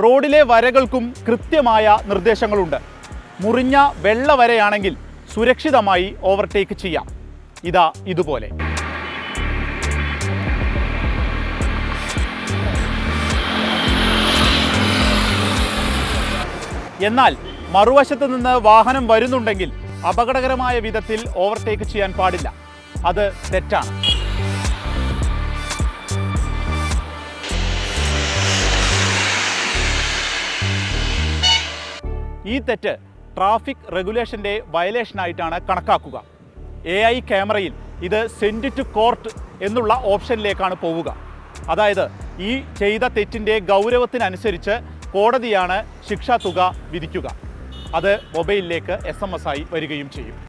റോഡിലെ വരകൾക്കും കൃത്യമായ നിർദ്ദേശങ്ങളുണ്ട് മുറിഞ്ഞ വെള്ള വരയാണെങ്കിൽ സുരക്ഷിതമായി ഓവർടേക്ക് ചെയ്യാം ഇതാ ഇതുപോലെ എന്നാൽ മറുവശത്ത് നിന്ന് വാഹനം വരുന്നുണ്ടെങ്കിൽ അപകടകരമായ വിധത്തിൽ ഓവർടേക്ക് ചെയ്യാൻ പാടില്ല അത് തെറ്റാണ് ഈ തെറ്റ് ട്രാഫിക് റെഗുലേഷന്റെ വയലേഷനായിട്ടാണ് കണക്കാക്കുക എ ഐ ക്യാമറയിൽ ഇത് സെൻഡ് ടു കോർട്ട് എന്നുള്ള ഓപ്ഷനിലേക്കാണ് പോവുക അതായത് ഈ ചെയ്ത തെറ്റിൻ്റെ ഗൗരവത്തിനനുസരിച്ച് കോടതിയാണ് ശിക്ഷാ തുക വിധിക്കുക അത് മൊബൈലിലേക്ക് എസ് എം എസ് ആയി വരികയും ചെയ്യും